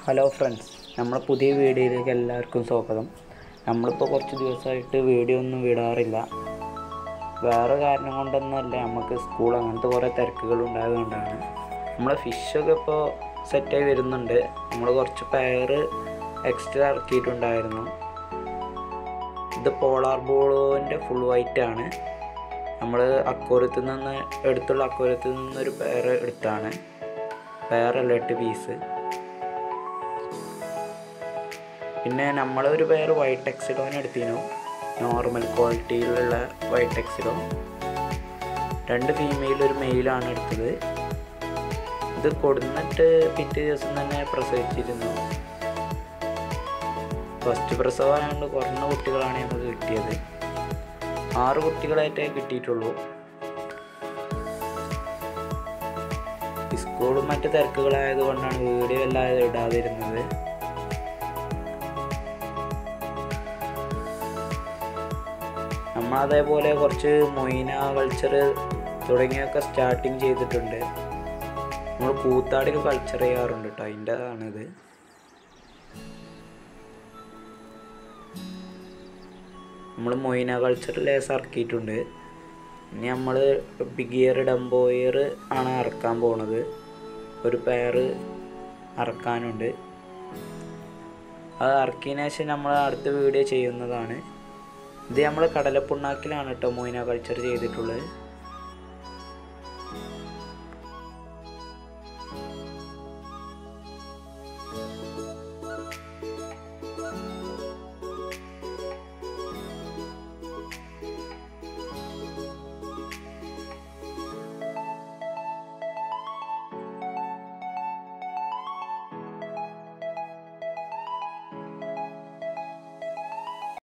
hello friends നമ്മളെ പുതിയ വീഡിയോയിലേക്ക് എല്ലാവർക്കും സ്വാഗതം നമ്മളിപ്പോൾ കുറച്ച് ദിവസമായിട്ട് വീഡിയോ ഒന്നും വിടാറില്ല വേറെ കാരണം കൊണ്ടൊന്നുമല്ല നമുക്ക് സ്കൂൾ അങ്ങനത്തെ കുറേ തിരക്കുകൾ ഉണ്ടായതുകൊണ്ടാണ് നമ്മളെ ഫിഷൊക്കെ ഇപ്പോൾ സെറ്റായി വരുന്നുണ്ട് നമ്മൾ കുറച്ച് പെയർ എക്സ്ട്രാ ഇറക്കിയിട്ടുണ്ടായിരുന്നു ഇത് പോളാർ ബോളിൻ്റെ ഫുൾ വൈറ്റ് ആണ് നമ്മൾ അക്കോരത്തിൽ നിന്ന് എടുത്തുള്ള അക്കോരത്തിൽ നിന്നൊരു പെയർ എടുത്താണ് പെയറല്ല എട്ട് പീസ് പിന്നെ നമ്മളൊരു പേർ വൈറ്റ് എക്സിഡോൻ എടുത്തിനു നോർമൽ ക്വാളിറ്റിയിലുള്ള വൈറ്റ് എക്സിഡോ രണ്ട് ഫീമെയിൽ ഒരു മെയിലാണ് എടുത്തത് ഇത് കൊടുന്നിട്ട് പിറ്റേ ദിവസം തന്നെ പ്രസവിച്ചിരുന്നു ഫസ്റ്റ് പ്രസവമായതുകൊണ്ട് കുറഞ്ഞ കുട്ടികളാണ് നമുക്ക് കിട്ടിയത് ആറ് കുട്ടികളായിട്ടേ കിട്ടിയിട്ടുള്ളൂ സ്കൂളും മറ്റ് തിരക്കുകളായത് കൊണ്ടാണ് വീഡിയോ അല്ലാതെ ഇടാതിരുന്നത് നമ്മൾ അതേപോലെ കുറച്ച് മൊയ്ന കൾച്ചർ തുടങ്ങിയൊക്കെ സ്റ്റാർട്ടിങ് ചെയ്തിട്ടുണ്ട് നമ്മൾ കൂത്താടിൽ കൾച്ചർ ചെയ്യാറുണ്ട് കേട്ടോ അതിൻ്റെതാണിത് നമ്മൾ മൊയ്ന കൾച്ചർ ലേസ് ഇറക്കിയിട്ടുണ്ട് ഇനി നമ്മൾ ബിഗിയർ ഡംബോയർ ആണ് ഇറക്കാൻ പോണത് ഒരു പെയർ ഇറക്കാനുണ്ട് അത് ഇറക്കിയതിന് ശേഷം നമ്മൾ അടുത്ത വീഡിയോ ചെയ്യുന്നതാണ് ഇത് നമ്മൾ കടലപ്പുണ്ണാക്കിലാണ് കേട്ടോ മൊയ്ന കൾച്ചർ ചെയ്തിട്ടുള്ളത്